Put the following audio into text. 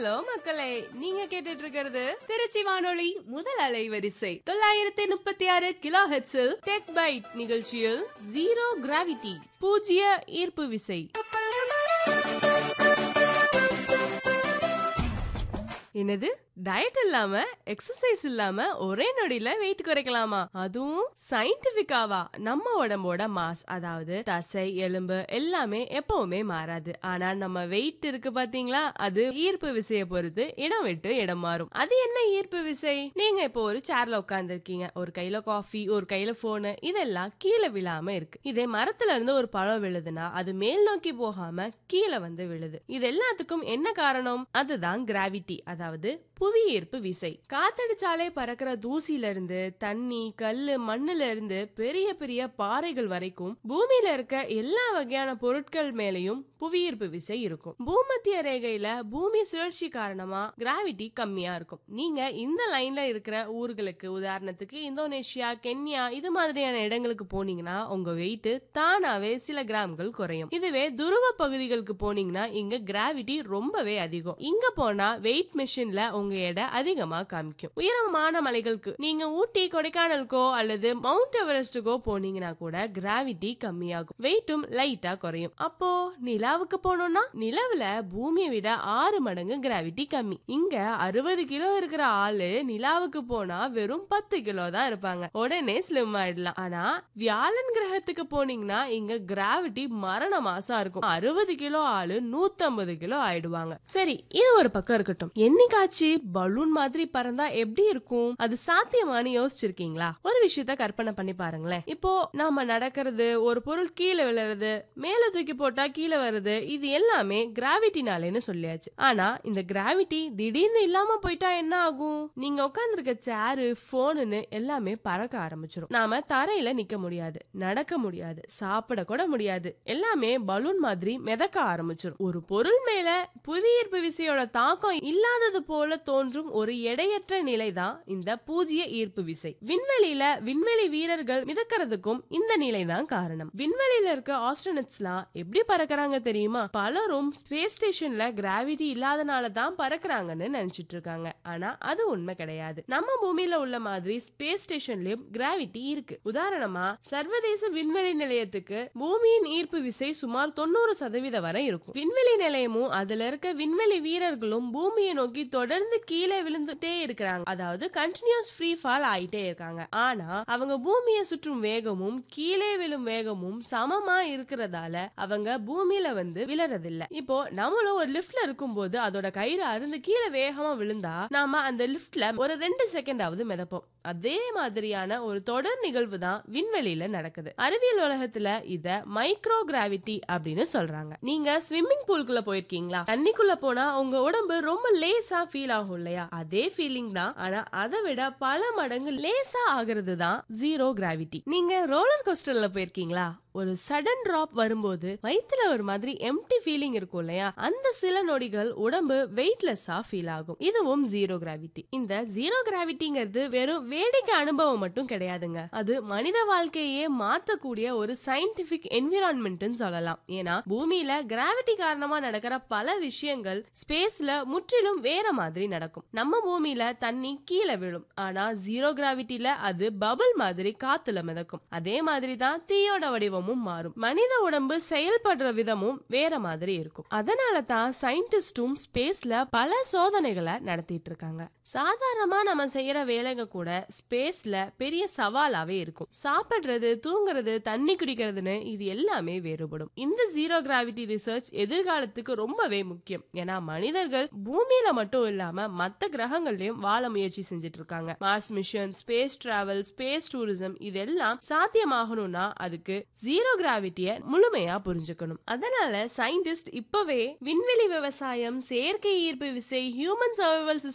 hello மக்களே நீங்க கேட்டுட்டு இருக்கிறது திருச்சி வானொலி முதல் அலைவரிசை தொள்ளாயிரத்தி முப்பத்தி ஆறு கிலோ ஹெட்ஸில் டெக் பைட் நிகழ்ச்சியில் ஜீரோ கிராவிட்டி பூஜ்ய ஈர்ப்பு விசை என்னது டயட் இல்லாம எக்ஸசைஸ் இல்லாம ஒரே நொடியில வெயிட் குறைக்கலாமா அதுவும் சயின்டிபிக்காவா நம்ம உடம்போட மாஸ் அதாவது தசை எலும்பு எல்லாமே எப்பவுமே மாறாது ஆனா நம்ம வெயிட் இருக்கு பாத்தீங்களா அது ஈர்ப்பு விசைய பொறுத்து இடம் விட்டு இடம் மாறும் அது என்ன ஈர்ப்பு விசை நீங்க இப்போ ஒரு சேர்ல உட்கார்ந்து ஒரு கையில காஃபி ஒரு கையில போனு இதெல்லாம் கீழே விழாம இருக்கு இதே மரத்துல இருந்து ஒரு பழம் விழுதுன்னா அது மேல் நோக்கி போகாம கீழே வந்து விழுது இது எல்லாத்துக்கும் என்ன காரணம் அதுதான் கிராவிட்டி அதாவது புவி ஈர்ப்பு விசை காத்தடிச்சாலே பறக்கிற தூசில இருந்து தண்ணி கல்லு மண்ணுல இருந்து பெரிய பெரிய பாறைகள் வரைக்கும் பூமியில இருக்க எல்லா வகையான பொருட்கள் மேலயும் புவியீர்ப்பு விசை இருக்கும் பூமத்திய ரேகையில பூமி சுழற்சி காரணமா கிராவிட்டி கம்மியா இருக்கும் நீங்க இந்த லைன்ல இருக்கிற ஊர்களுக்கு உதாரணத்துக்கு இந்தோனேஷியா கென்யா இது மாதிரியான இடங்களுக்கு போனீங்கன்னா உங்க வெயிட் தானாவே சில கிராம்கள் குறையும் இதுவே துருவ பகுதிகளுக்கு போனீங்கன்னா இங்க கிராவிட்டி ரொம்பவே அதிகம் இங்க போனா வெயிட் மிஷின்ல உங்க எடை அதிகமா காமிக்கும் உயரமான மலைகளுக்கு நீங்க ஊட்டி கொடைக்கானலுக்கோ அல்லது மவுண்ட் எவரெஸ்டுக்கோ போனீங்கன்னா கூட கிராவிட்டி கம்மியாகும் வெயிட்டும் லைட்டா குறையும் அப்போ நிலாவுக்கு போனோம்னா நிலவுல பூமியை விட ஆறு மடங்கு கிராவிட்டி கம்மி இங்க அறுபது கிலோ இருக்கிற ஆளு நிலாவுக்கு போனா வெறும் பத்து கிலோ தான் இருப்பாங்க உடனே ஸ்லிம் ஆயிடலாம் ஆனா வியாழன் கிரகத்துக்கு போனீங்கன்னா இங்க கிராவிட்டி மரண மாசா இருக்கும் அறுபது கிலோ ஆளு நூத்தம்பது கிலோ ஆயிடுவாங்க சரி இது ஒரு பக்கம் இருக்கட்டும் என்னைக்காச்சு பலூன் மாதிரி பறந்தா எப்படி இருக்கும் அது சாத்தியமானு யோசிச்சிருக்கீங்களா ஒரு விஷயத்த கற்பனை பண்ணி பாருங்களேன் இப்போ நாம நடக்கிறது ஒரு பொருள் கீழே விழுறது மேல தூக்கி போட்டா கீழே வருது இது எல்லாமே கிராவிட்டினாலேன்னு சொல்லியாச்சு ஆனா இந்த கிராவிட்டி திடீர்னு இல்லாம போயிட்டா என்ன ஆகும் நீங்க உட்கார்ந்துருக்க சேரு போனுன்னு எல்லாமே பறக்க ஆரம்பிச்சிடும் நாம தரையில நிக்க முடியாது நடக்க முடியாது சாப்பிட கூட முடியாது எல்லாமே பலூன் மாதிரி மிதக்க ஆரம்பிச்சிடும் ஒரு பொருள் மேல புவியீர்ப்பு விசையோட தாக்கம் இல்லாதது போல தோன்றும் ஒரு எடையற்ற நிலைதான் இந்த பூஜ்ய ஈர்ப்பு விசை விண்வெளியில விண்வெளி வீரர்கள் மிதக்கிறதுக்கும் இந்த நிலைதான் காரணம் விண்வெளியில இருக்க ஆஸ்ட்ரோனட்ஸ்லாம் எப்படி பறக்கறாங்க தெரியுமா பலரும் ஸ்பேஸ் ஸ்டேஷன்ல கிராவிட்டி இல்லாதனால தான் பறக்கறாங்கன்னு நினைச்சிட்டு இருக்காங்க ஆனா அது உண்மை கிடையாது நம்ம பூமியில உள்ள மாதிரி ஸ்பேஸ் ஸ்டேஷன்லயும் கிராவிட்டி இருக்கு உதாரணமா சர்வதேச விண்வெளி நிலையத்துக்கு பூமியின் ஈர்ப்பு விசை சுமார் தொண்ணூறு சதவீதம் வரை இருக்கும் விண்வெளி நிலையமும் அதுல இருக்க விண்வெளி வீரர்களும் பூமியை நோக்கி தொடர்ந்து கீழே விழுந்துட்டே இருக்கிறாங்க அதாவது கண்டினியூஸ் ஃப்ரீ ஃபால் ஆயிட்டே இருக்காங்க ஆனா அவங்க பூமியை சுற்றும் வேகமும் கீழே விழும் வேகமும் சமமா இருக்கிறதால அவங்க பூமியில வந்து விழறதில்ல இப்போ நம்மளும் ஒரு லிஃப்ட்ல இருக்கும்போது அதோட கயிறு அருந்து கீழே வேகமா விழுந்தா நாம அந்த லிஃப்ட்ல ஒரு ரெண்டு செகண்டாவது மிதப்போம் அதே மாதிரியான ஒரு தொடர் நிகழ்வு தான் விண்வெளியில நடக்குது அறிவியல் உலகத்துல இத மைக்ரோ கிராவிட்டி அப்படின்னு சொல்றாங்க நீங்க ஸ்விம்மிங் பூல்குள்ள போயிருக்கீங்களா தண்ணிக்குள்ள போனா உங்க உடம்பு ரொம்ப லேசா ஃபீல் ஆகும் இல்லையா அதே ஃபீலிங் தான் ஆனா அதை விட பல மடங்கு லேசா ஆகுறது தான் ஜீரோ கிராவிட்டி நீங்க ரோலர் கோஸ்டர்ல போயிருக்கீங்களா ஒரு சடன் டிராப் வரும்போது வயித்துல ஒரு மாதிரி எம்டி ஃபீலிங் இருக்கும் இல்லையா அந்த சில நொடிகள் உடம்பு வெயிட்லெஸ்ஸா ஃபீல் ஆகும் இதுவும் ஜீரோ கிராவிட்டி இந்த ஜீரோ கிராவிட்டிங்கிறது வெறும் வேடிக்கை அனுபவம் மட்டும் கிடையாதுங்க அது மனித வாழ்க்கையே மாத்தக்கூடிய ஒரு சயின்டிபிக் என்விரான்மெண்ட்னு சொல்லலாம் ஏன்னா பூமியில கிராவிட்டி காரணமா நடக்கிற பல விஷயங்கள் ஸ்பேஸ்ல முற்றிலும் வேற மாதிரி நடக்கும் நம்ம பூமியில தண்ணி கீழே விழும் ஆனா ஜீரோ கிராவிட்டில அது பபிள் மாதிரி காத்துல மிதக்கும் அதே மாதிரி தான் தீயோட வடிவமும் மாறும் மனித உடம்பு செயல்படுற விதமும் வேற மாதிரி இருக்கும் அதனால தான் சயின்டிஸ்டும் ஸ்பேஸ்ல பல சோதனைகளை நடத்திட்டு இருக்காங்க சாதாரணமா நம்ம செய்யற வேலைங்க கூட ஸ்பேஸ்ல பெரிய சவாலாவே இருக்கும் சாப்பிடுறது தூங்குறது தண்ணி குடிக்கிறதுன்னு இது எல்லாமே வேறுபடும் இந்த ஜீரோ கிராவிட்டி ரிசர்ச் எதிர்காலத்துக்கு ரொம்பவே முக்கியம் ஏன்னா மனிதர்கள் பூமியில மட்டும் இல்லாம மத்த கிரகங்கள்லயும் வாழ முயற்சி செஞ்சுட்டு இருக்காங்க Mars mission space travel space tourism இதெல்லாம் சாத்தியமாகணும்னா அதுக்கு ஜீரோ கிராவிட்டிய முழுமையா புரிஞ்சுக்கணும் அதனால சயின்டிஸ்ட் இப்பவே விண்வெளி விவசாயம் செயற்கை ஈர்ப்பு விசை ஹியூமன் சர்வைவல்